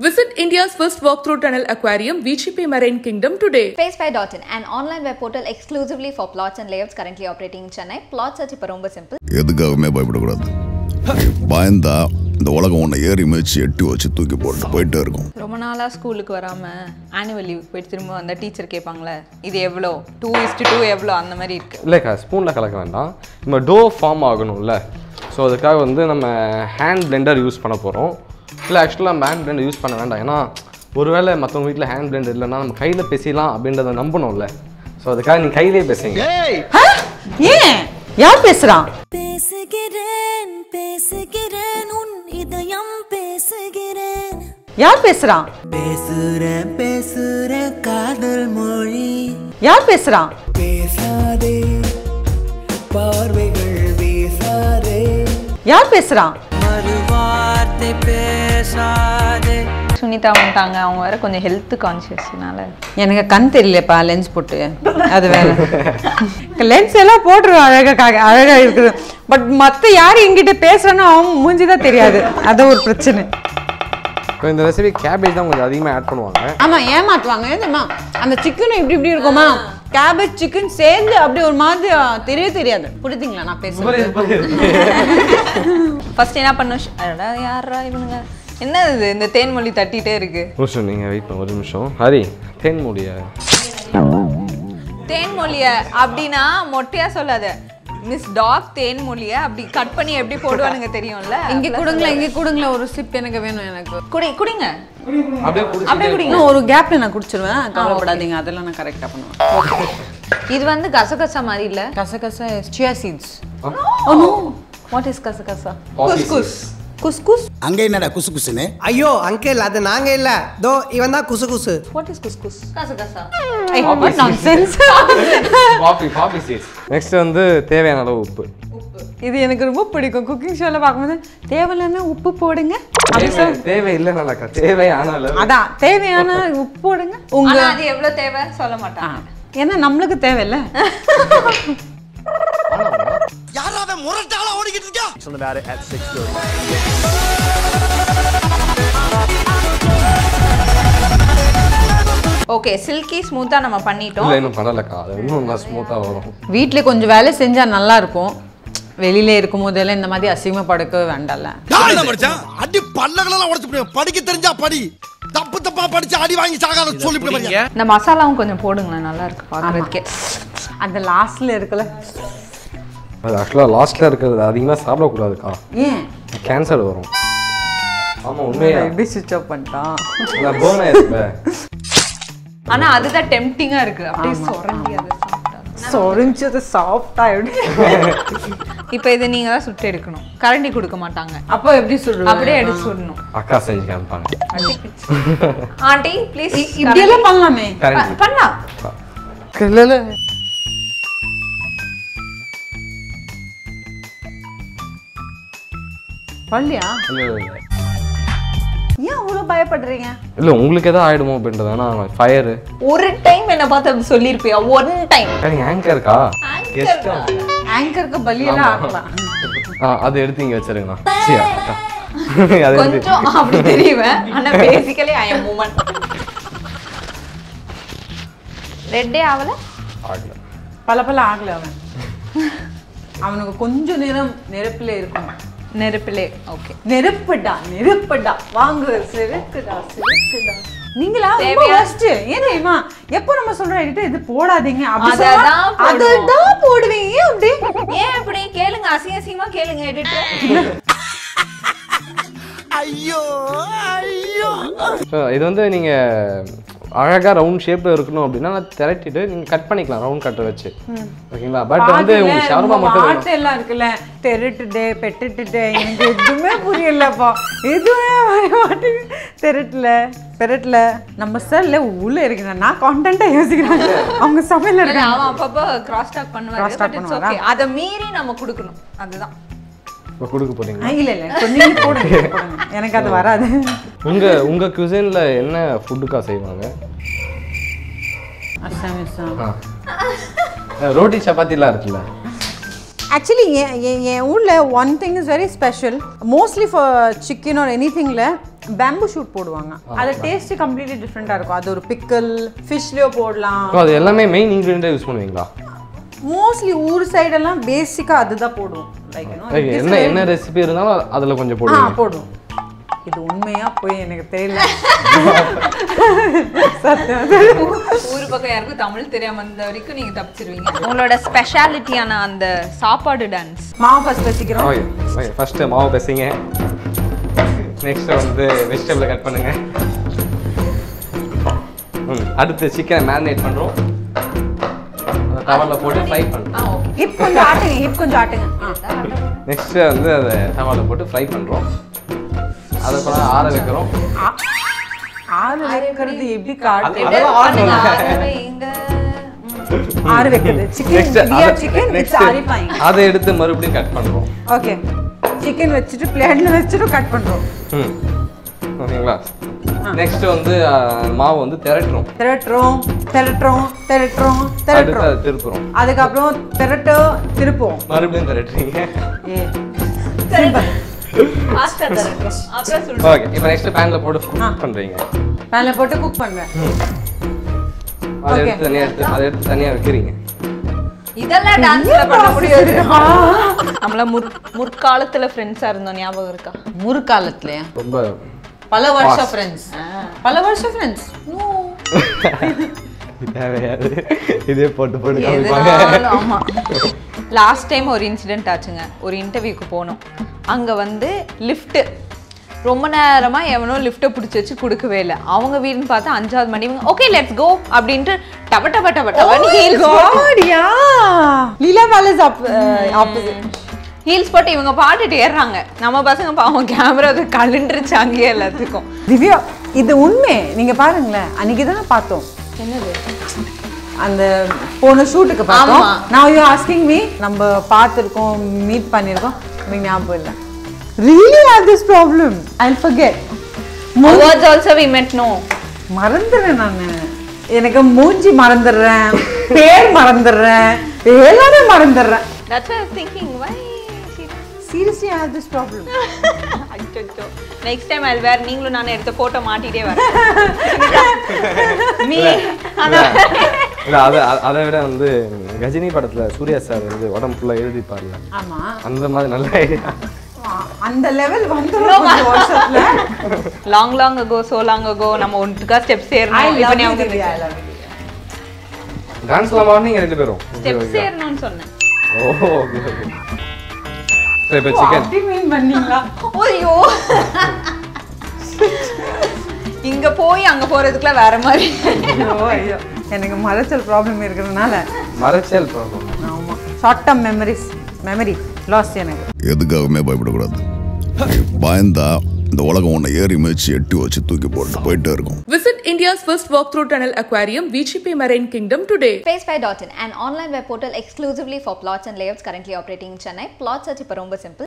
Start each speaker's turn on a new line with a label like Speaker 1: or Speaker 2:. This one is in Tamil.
Speaker 1: Visit India's first walk-through tunnel aquarium, VGP Marine Kingdom today.
Speaker 2: Spacefy.in, an online web portal exclusively for plots and layouts currently operating in Chennai. Plot search இப்போ ரொம்ப simple.
Speaker 3: எதுக்காகவுமே பயப்படக்கூடாது நீ பயந்தா இந்த உலகம் உன்னை ஏறி மிதிச்சு எட்டி வச்சு தூக்கி போட்டு போயிட்டே இருக்கும்
Speaker 4: ரொம்ப நாளாக ஸ்கூலுக்கு வராமல் ஆனுவல் லீவ் போயிட்டு திரும்ப அந்த டீச்சர் கேட்பாங்களே இது எவ்வளோ டூ இஸ்டு டூ எவ்வளோ அந்த மாதிரி இருக்குது
Speaker 5: இல்லைக்கா ஸ்பூனில் கலக்க வேண்டாம் நம்ம டோ ஃபார்ம் ஆகணும்ல ஸோ அதுக்காக வந்து நம்ம ஹேண்ட் பிளெண்டர் யூஸ் பண்ண போகிறோம் இல்லை ஆக்சுவலாக நம்ம ஹேண்ட் பிளெண்டர் யூஸ் பண்ண வேண்டாம் ஏன்னா ஒருவேளை மற்றவங்க வீட்டில் ஹேண்ட் பிளெண்டர் இல்லைன்னா நம்ம கையில் பேசிடலாம் அப்படின்றத நம்பணும்ல ஸோ அதுக்காக நீ கையிலே பேசுங்க
Speaker 6: ஏன் யார் பேசுறான்
Speaker 7: பேசுகிறேன் பேசுகிறேன் உன் இதயம் பேசுகிறேன்
Speaker 6: யார் பேசுறான்
Speaker 8: பேசுறேன் பேசுறேன் காதல் மொழி
Speaker 6: யார் பேசுறான்
Speaker 8: பேசாதே பார்வைகள் வீசாதே
Speaker 6: யார் பேசுறான்
Speaker 8: மறுவார்த்தை பேசாதே
Speaker 4: சுனிதா வந்துட்டாங்க அவங்க வேற கொஞ்சம் ஹெல்த் கான்சியஸ்னால
Speaker 6: எனக்கு கண் தெரியலப்பா லென்ஸ் போட்டு அது வேற லென்ஸ் எல்லாம் போட்டுருவோம் அழகாக அழகா இருக்குது பட் மத்த யார் என்கிட்ட பேசுறானோ அவன் மூஞ்சிதான் தெரியாது அது ஒரு பிரச்சனை
Speaker 5: இப்போ இந்த ரெசிபி கேபேஜ் தான் கொஞ்சம் அதிகமாக ஆட் பண்ணுவாங்க
Speaker 6: ஆமா ஏமாத்துவாங்க ஏதம்மா அந்த சிக்கனும் இப்படி இப்படி இருக்குமா கேபேஜ் சிக்கன் சேர்ந்து அப்படி ஒரு மாதிரி ஆ, தெரியவே தெரியாது புரியுதுங்களா நான் பேசுறது
Speaker 4: ஃபர்ஸ்ட் என்ன பண்ணும் அடடா யாரா இவனுங்க என்ன இது இந்த தேன்மொழி தட்டிட்டே இருக்கு
Speaker 5: ஒரு நிமிஷம் நீங்கள் வெயிட் பண்ண ஒரு நிமிஷம் ஹரி தேன்மொழியா
Speaker 4: தேன்மொழிய அப்படின்னா மொட்டையா சொல்லாத மிஸ் டாக் தேன்மொழிய அப்படி கட் பண்ணி எப்படி போடுவானுங்க தெரியும்ல
Speaker 6: இங்க கொடுங்களேன் இங்க கொடுங்களேன் ஒரு சிப் எனக்கு வேணும் எனக்கு
Speaker 4: குடி குடிங்க
Speaker 5: அப்படியே
Speaker 4: அப்படியே குடிங்க
Speaker 6: இன்னும் ஒரு கேப்ல நான் குடிச்சிருவேன் கவலைப்படாதீங்க அதெல்லாம் நான் கரெக்டா பண்ணுவேன்
Speaker 4: இது வந்து கசகசா மாதிரி இல்ல
Speaker 6: கசகசா சியா சீட்ஸ்
Speaker 4: வாட் இஸ் கசகசா
Speaker 5: குஸ்குஸ்
Speaker 6: குஸ்குஸ்
Speaker 9: அங்க என்னடா குசு குசுன்னு
Speaker 8: ஐயோ அங்கிள் அது நாங்க இல்ல தோ இவன் தான் குசு குசு
Speaker 4: வாட் இஸ் குஸ்குஸ் கசகசா
Speaker 6: nonsense
Speaker 5: coffee coffee seeds next வந்து தேவையான அளவு உப்பு
Speaker 6: இது எனக்கு ரொம்ப பிடிக்கும் குக்கிங் ஷோல பார்க்கும்போது தேவையில்லைன்னா உப்பு போடுங்க அப்படி
Speaker 5: தேவை தேவை இல்லைனாக்கா தேவையான அளவு
Speaker 6: அதான் தேவையான உப்பு போடுங்க உங்க
Speaker 4: ஆனா அது எவ்வளவு தேவை சொல்ல மாட்டாங்க
Speaker 6: ஏன்னா நம்மளுக்கு தேவையில்ல
Speaker 9: யாராவது முரட்டால ஓடிக்கிட்டு இருக்கா
Speaker 4: ஓகே சில்கி ஸ்மூத்தா நம்ம பண்ணிட்டோம்
Speaker 5: இல்லை இன்னும் பண்ணலக்கா அது இன்னும் நல்லா ஸ்மூத்தாக வரும்
Speaker 6: வீட்டில் கொஞ்சம் வேலை செஞ்சா நல்லா இருக்கும் வெளியில இருக்கும் போதெல்லாம் இந்த மாதிரி அசிங்கப்படுக்க வேண்டாம்ல
Speaker 9: யாரு படிச்சா அடி பல்லகளெல்லாம் உடைச்சு போடுவேன் படிக்க தெரிஞ்சா படி தப்பு தப்பா படிச்சு அடி வாங்கி சாகாத சொல்லி
Speaker 4: இந்த மசாலாவும் கொஞ்சம் போடுங்களேன் நல்லா இருக்கு பாக்குறதுக்கே
Speaker 6: அந்த லாஸ்ட்ல இருக்குல்ல
Speaker 5: அது ஆக்சுவலாக லாஸ்ட்டில் இருக்கிறது அதிகமாக சாப்பிடக்கூடாதுக்கா
Speaker 6: ஏன்
Speaker 5: கேன்சர் வரும் ஆமாம் உண்மையா
Speaker 6: எப்படி சுவிச் ஆஃப் பண்ணிட்டான்
Speaker 5: நான் போனேன் இப்போ
Speaker 4: ஆனா அதுதான் டெம்டிங்கா இருக்கு அப்படியே சொரண்டி அதை சாப்பிட்டா
Speaker 6: சொரிஞ்சது சாஃப்டா எப்படி
Speaker 4: இப்போ இதை நீங்க தான் சுட்டு எடுக்கணும் கரண்டி கொடுக்க மாட்டாங்க
Speaker 6: அப்போ எப்படி சொல்லுவேன்
Speaker 4: அப்படியே எடுத்து சுடணும்
Speaker 5: அக்கா செஞ்சு காமிப்பாங்க
Speaker 4: ஆண்டி ப்ளீஸ்
Speaker 6: இப்படி எல்லாம் பண்ணலாமே
Speaker 5: கரண்டி
Speaker 4: பண்ணலாம்
Speaker 5: இல்லை இல்லை
Speaker 6: பண்ணலையா
Speaker 5: இல்லை இல்லை
Speaker 6: ஏன் அவ்வளோ பயப்படுறீங்க
Speaker 5: இல்லை உங்களுக்கு எதாவது ஆயிடுமோ அப்படின்றது ஏன்னா ஃபயரு
Speaker 4: ஒரு டைம் என்ன பார்த்து அப்படி சொல்லியிருப்பியா ஒன் டைம்
Speaker 5: நீங்கள் ஆங்கர்க்கா கெஸ்ட்டா
Speaker 6: ஆங்கருக்கு பலியெல்லாம் ஆக்கலாம்
Speaker 5: ஆ அது எடுத்து இங்கே வச்சிருங்கண்ணா சரி அக்கா அது எடுத்து
Speaker 4: கொஞ்சம் அப்படி தெரியுவேன் ஆனா பேசிக்கலி ஐ எம் உமன் ரெட்டே ஆகல
Speaker 5: ஆகல
Speaker 6: பல பல ஆகல அவன் அவனுக்கு கொஞ்சம் நேரம் நெருப்புல இருக்கும்
Speaker 4: நெருப்பிலே ஓகே
Speaker 6: நெருப்புடா நெருப்புடா வாங்கு சிறுக்குடா சிறுக்குடா நீங்களா ரொம்ப
Speaker 4: தேவையா?
Speaker 6: worst. ஏன் தெரியுமா எப்போ நம்ம சொல்றோம் எடிட்டர் இது போடாதீங்க அப்படி
Speaker 4: அததான்
Speaker 6: சொன்னா
Speaker 4: போடுவோம்.
Speaker 6: அதுதான் போடுவீங்க ஏன் அப்படி
Speaker 4: ஏன் அப்படி கேளுங்க அசிங்க அசிங்கமா கேளுங்க எடிட்டர்
Speaker 9: ஐயோ ஐயோ
Speaker 5: So, இது வந்து நீங்கள் அழகாக ரவுண்ட் ஷேப்பில் இருக்கணும் அப்படின்னா நான் திரட்டிட்டு நீங்கள் கட் பண்ணிக்கலாம் ரவுண்ட் கட்டை வச்சு ஓகேங்களா பட் வந்து உங்களுக்கு ஷவர்மா மட்டும் வேணும்
Speaker 6: வார்த்தை எல்லாம் இருக்குல்ல தெருட்டுட்டு பெட்டுட்டு எனக்கு எதுவுமே புரியலப்பா எதுவுமே வர மாட்டேங்குது தெருட்டுல பெரட்ல நம்ம சார்ல உள்ள இருக்கிறேன் நான் கான்டென்ட்டா யோசிக்கிறேன் அவங்க சமையல் இருக்காங்க
Speaker 4: அவன் அப்பப்போ கிராஸ் டாக் பண்ணுவாரு
Speaker 6: Cross talk
Speaker 4: பட் இட்ஸ்
Speaker 6: பண்ணுவாரா?
Speaker 4: ஓகே அதை மீறி நம்ம கொடுக்கணும் அதுதான்
Speaker 5: இப்போ கொடுக்க போறீங்க
Speaker 6: ஆ, இல்ல இல்ல இப்ப நீங்க போடுங்க போடுங்க. எனக்கு அது வராது
Speaker 5: உங்க உங்க குசின்ல என்ன ஃபுட்டுக்கா செய்வாங்க
Speaker 6: அசாமிசம்
Speaker 5: ரோட்டி சப்பாத்திலாம் இருக்குல்ல
Speaker 6: ஆக்சுவலி என் என் ஊரில் one thing is very special mostly for chicken or any திங்கில் பேம்பு ஷூட் போடுவாங்க அது டேஸ்ட் கம்ப்ளீட்லி டிஃப்ரெண்டா இருக்கும் அது ஒரு பிக்கல் ஃபிஷ்லயோ போடலாம்
Speaker 5: ஸோ அது எல்லாமே மெயின் இன்க்ரீடியண்ட்டாக யூஸ் பண்ணுவீங்களா
Speaker 6: மோஸ்ட்லி ஊர் சைடெல்லாம் பேசிக்கா அதுதான் போடுவோம் லைக்
Speaker 5: Like என்ன என்ன ரெசிபி இருந்தாலும் அதில் கொஞ்சம்
Speaker 6: ஆ
Speaker 5: போடுவீங்க
Speaker 6: போடுவோம் இது உண்மையா போய் எனக்கு தெரியல சத்தியம்
Speaker 4: ஊர் பக்கம் யாருக்கும் தமிழ் தெரியாம இருந்த வரைக்கும் நீங்க தப்பிச்சிருவீங்க உங்களோட ஸ்பெஷாலிட்டியான அந்த சாப்பாடு டான்ஸ்
Speaker 6: மாவு ஃபர்ஸ்ட் வச்சுக்கிறோம்
Speaker 5: ஓகே ஓகே ஃபஸ்ட்டு மாவு பேசுங்க நெக்ஸ்ட் வந்து வெஜிடபிளை கட் பண்ணுங்க ம் அடுத்து சிக்கனை மேரினேட் பண்ணுறோம் டவலில் போட்டு ஃப்ரை பண்ணுறோம்
Speaker 6: ஹிப் கொஞ்சம் ஆட்டுங்க ஹிப் கொஞ்சம் ஆட்டுங்க ஆ.
Speaker 5: நெக்ஸ்ட்டு வந்து அதை டவலில் போட்டு ஃப்ரை பண்ணுறோம் அதை அப்புறம் ஆற வைக்கிறோம்
Speaker 6: ஆ- ஆறு வைக்கிறது எப்படி காட்டு
Speaker 5: அதெல்லாம் ஆறணும்
Speaker 6: ஆறு வைக்கிறது சிக்கன்
Speaker 5: நெக்ஸ்ட்
Speaker 6: பிரியா சிக்கன் இட்ஸ் ஆரிஃபைங்
Speaker 5: அதை எடுத்து மறுபடியும் கட் பண்ணுறோம்
Speaker 6: ஓகே சிக்கன் வச்சுட்டு பிளேட்ல வச்சுட்டு கட் பண்றோம்
Speaker 5: ம் ஓகேங்களா நெக்ஸ்ட் வந்து அஹ், மாவு வந்து திரட்டுறோம்
Speaker 6: திரட்டுறோம் திரட்டுறோம் திரட்டுறோம்
Speaker 5: அடுத்து
Speaker 6: திரட்டுறோம்
Speaker 5: அதை திருப்புறோம்
Speaker 6: அதுக்கப்புறம் திரட்டு திருப்போம்
Speaker 5: மறுபடியும் திரட்டுறீங்க
Speaker 6: ஏ சிம்பிள்
Speaker 5: ஓகே இப்போ நெக்ஸ்ட் பேனில் போட்டு குக் பண்ணுறீங்க
Speaker 6: பேன்ல போட்டு குக் பண்றேன்
Speaker 5: அதை
Speaker 6: Okay.
Speaker 5: எடுத்து தனியாக எடுத்து அதை எடுத்து தனியாக வைக்கிறீங்க
Speaker 4: இதெல்லாம் டான்ஸ்ல பண்ண முடியாது நம்மள முற் முற்காலத்துல ஃப்ரெண்ட்ஸா இருந்தோம் ஞாபகம் இருக்கா
Speaker 6: முற்காலத்துலயா
Speaker 5: ரொம்ப
Speaker 6: பல வருஷம் ஃப்ரெண்ட்ஸ் பல வருஷம் ஃப்ரெண்ட்ஸ்
Speaker 5: தேவையாது இதே போட்டு போட்டு
Speaker 4: எதுனாலும் ஆமா லாஸ்ட் டைம் ஒரு இன்சிடென்ட் ஆச்சுங்க ஒரு இன்டர்வியூக்கு போனோம் அங்க வந்து லிஃப்ட் ரொம்ப நேரமா எவனோ லிஃப்ட்டை பிடிச்சி வச்சு கொடுக்கவே இல்லை அவங்க வீடுன்னு பார்த்தா அஞ்சாவது மணி ஓகே லெட்ஸ் கோ அப்படின்ட்டு டப டப டப டபன்னு ஹீல்ஸ்
Speaker 6: காடியா லீலா பேலஸ் ஆப்போசிட்
Speaker 4: ஹீல்ஸ் போட்டு இவங்க பாட்டுட்டு ஏறுறாங்க நம்ம பசங்க பாவம் கேமரா அது கழுண்டுருச்சு அங்கேயே எல்லாத்துக்கும்
Speaker 6: திவ்யா இது உண்மை நீங்க பாருங்களேன் அன்னைக்கு தானே பார்த்தோம்
Speaker 4: என்னது
Speaker 6: அந்த போன ஷூட்டுக்கு பார்த்தோம்
Speaker 4: ஆமா.
Speaker 6: நான் யூ ஆஸ்கிங் மீ நம்ம பார்த்துருக்கோம் மீட் பண்ணியிருக்கோம் எனக்கு ஞாபகம் இல்லை really have this problem I forget
Speaker 4: Awards also we met no
Speaker 6: மறந்துடுறேன் நான் எனக்கு மூஞ்சி மறந்துடுறேன் பேர் மறந்துடுறேன் எல்லாமே மறந்துடுறேன்
Speaker 4: that's why I was thinking why she
Speaker 6: seriously I have this problem
Speaker 4: அச்சோ நெக்ஸ்ட் டைம் அது வேற நீங்களும் நானும் எடுத்த போட்டோ மாட்டிட்டே வரேன் மீ
Speaker 5: இல்லை அதை அதை விட வந்து கஜினி படத்துல சூர்யா சார் வந்து உடம்பு ஃபுல்லாக எழுதிப்பார்ல
Speaker 6: ஆமா
Speaker 5: அந்த மாதிரி நல்ல ஐடியா
Speaker 6: அந்த லெவல் வந்துடும் கொஞ்சம் வருஷத்துல
Speaker 4: long long ago so long ago நம்ம ஒன்றுக்கா ஸ்டெப்ஸ்
Speaker 6: I
Speaker 4: ஏறணும் இப்போ
Speaker 6: love you,
Speaker 4: ஞாபகம்
Speaker 6: Divya, I
Speaker 4: இருக்கு
Speaker 6: love you.
Speaker 5: டான்ஸ்லாம் மார்னிங் ரெண்டு பேரும்
Speaker 4: ஸ்டெப்ஸ் ஏறணும்னு சொன்னேன்
Speaker 5: ஓ ஓகே ஓகே சரி இப்போ சிக்கன்
Speaker 6: அப்படி மீன் பண்ணீங்களா
Speaker 4: ஐயோ இங்க போய் அங்க போறதுக்குலாம் வேற மாதிரி
Speaker 6: ஐயோ ஐயோ எனக்கு மறைச்சல் ப்ராப்ளம் இருக்கிறதுனால
Speaker 5: மறைச்சல் ப்ராப்ளம்
Speaker 6: ஆமா short term memories memory loss எனக்கு
Speaker 3: எதுக்காகவுமே பயப்படக்கூடாது நீ பயந்தா இந்த உலகம் உன்னை ஏறி மிதிச்சு எட்டி வச்சு தூக்கி போட்டு போயிட்டே இருக்கும்
Speaker 1: Visit India's first walk-through tunnel aquarium, VGP Marine Kingdom today.
Speaker 2: Space5.in, an online web portal exclusively for plots and layouts currently operating in Chennai. Plot search இப்போ ரொம்ப simple.